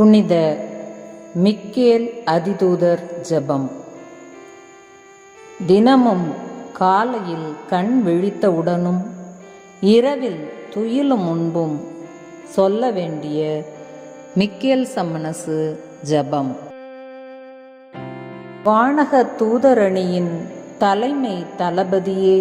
புனித மிக்கேல் அதிதூதர் ஜெபம் தினமும் காலையில் கண் விழித்தவுடனும் இரவில் துயிலும் முன்பும் சொல்ல வேண்டிய மிக்கேல் சம்மனசு ஜெபம் வானக தூதரணியின் தலைமை தளபதியே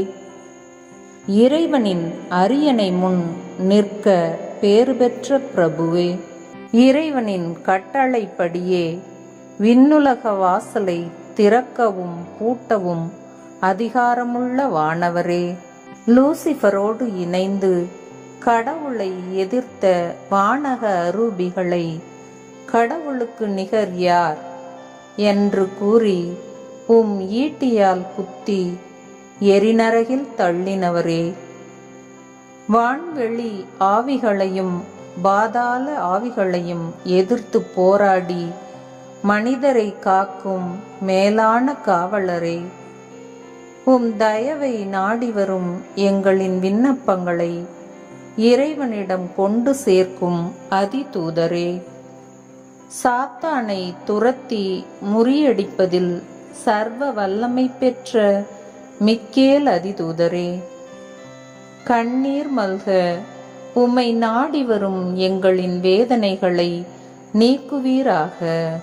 இறைவனின் அரியணை முன் நிற்க பேறு பெற்ற பிரபுவே இறைவனின் கட்டளைப்படியே விண்ணுலக வாசலை திறக்கவும் பூட்டவும் அதிகாரமுள்ள வானவரே லூசிஃபரோடு இணைந்து கடவுளை எதிர்த்த வானக அரூபிகளை கடவுளுக்கு நிகர் யார் என்று கூறி உம் ஈட்டியால் குத்தி எரிநரகில் தள்ளினவரே வான்வெளி ஆவிகளையும் பாதாள ஆவிகளையும் எதிர்த்து போராடி மனிதரை காக்கும் மேலான காவலரே உம் தயவை நாடி வரும் எங்களின் விண்ணப்பங்களை இறைவனிடம் கொண்டு சேர்க்கும் அதிதூதரே சாத்தானை துரத்தி முறியடிப்பதில் சர்வ வல்லமை பெற்ற மிக்கேல் அதிதூதரே கண்ணீர் மல்க உம்மை நாடி வரும் எங்களின் வேதனைகளை நீக்குவீராக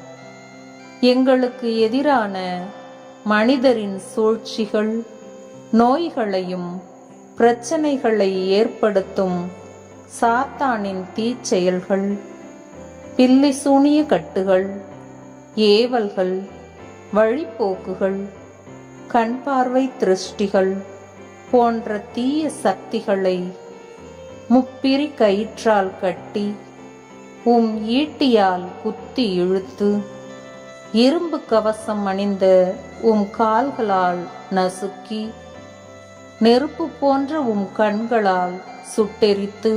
எங்களுக்கு எதிரான மனிதரின் சூழ்ச்சிகள் நோய்களையும் பிரச்சனைகளை ஏற்படுத்தும் சாத்தானின் தீச்செயல்கள் பில்லி சூனிய கட்டுகள் ஏவல்கள் வழிப்போக்குகள் கண் பார்வை திருஷ்டிகள் போன்ற தீய சக்திகளை முப்பிரி கயிற்றால் கட்டி உம் ஈட்டியால் குத்தி இழுத்து இரும்பு கவசம் அணிந்த உம் கால்களால் நசுக்கி நெருப்பு போன்ற உம் கண்களால் சுட்டெரித்து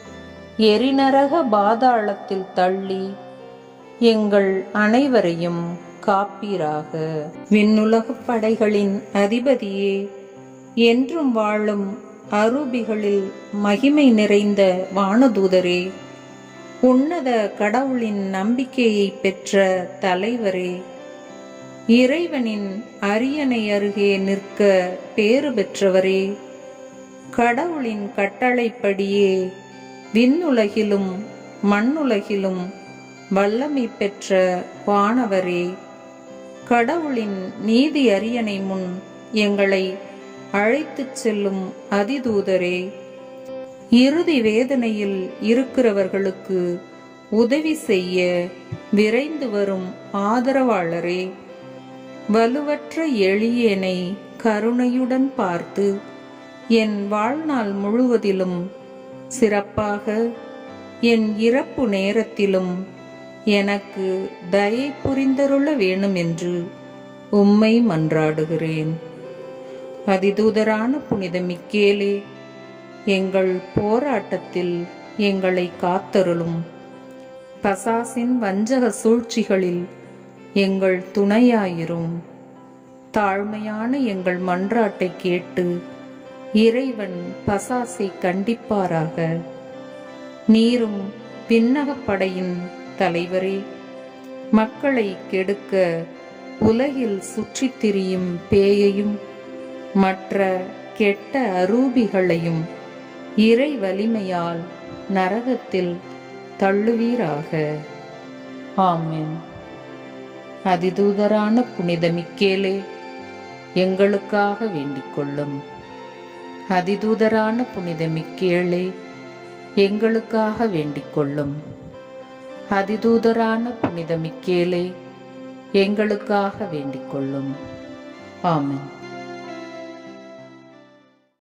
எரிநரக பாதாளத்தில் தள்ளி எங்கள் அனைவரையும் காப்பீராக விண்ணுலகப் படைகளின் அதிபதியே என்றும் வாழும் அரூபிகளில் மகிமை நிறைந்த வானதூதரே உன்னத கடவுளின் நம்பிக்கையை பெற்ற தலைவரே இறைவனின் அரியணை அருகே நிற்க பேறு பெற்றவரே கடவுளின் கட்டளைப்படியே விண்ணுலகிலும் மண்ணுலகிலும் வல்லமை பெற்ற வானவரே கடவுளின் நீதி அரியணை முன் எங்களை அழைத்துச் செல்லும் அதிதூதரே இறுதி வேதனையில் இருக்கிறவர்களுக்கு உதவி செய்ய விரைந்து வரும் ஆதரவாளரே வலுவற்ற எளியேனை கருணையுடன் பார்த்து என் வாழ்நாள் முழுவதிலும் சிறப்பாக என் இறப்பு நேரத்திலும் எனக்கு தயை புரிந்தருள வேணும் என்று உம்மை மன்றாடுகிறேன் அதிதூதரான புனித மிக்கேலே எங்கள் போராட்டத்தில் எங்களை காத்தருளும் பசாசின் வஞ்சக சூழ்ச்சிகளில் எங்கள் துணையாயிரும் தாழ்மையான எங்கள் மன்றாட்டை கேட்டு இறைவன் பசாசை கண்டிப்பாராக நீரும் பின்னகப்படையின் தலைவரே மக்களை கெடுக்க உலகில் சுற்றித் திரியும் பேயையும் மற்ற கெட்ட அரூபிகளையும் இறை வலிமையால் நரகத்தில் தள்ளுவீராக ஆமென் அதிதூதரான புனித மிக்கேலே எங்களுக்காக வேண்டிக் கொள்ளும் அதிதூதரான புனித மிக்கேளே எங்களுக்காக வேண்டிக் கொள்ளும் அதிதூதரான புனித மிக்கேலே எங்களுக்காக வேண்டிக் கொள்ளும் ஆமென்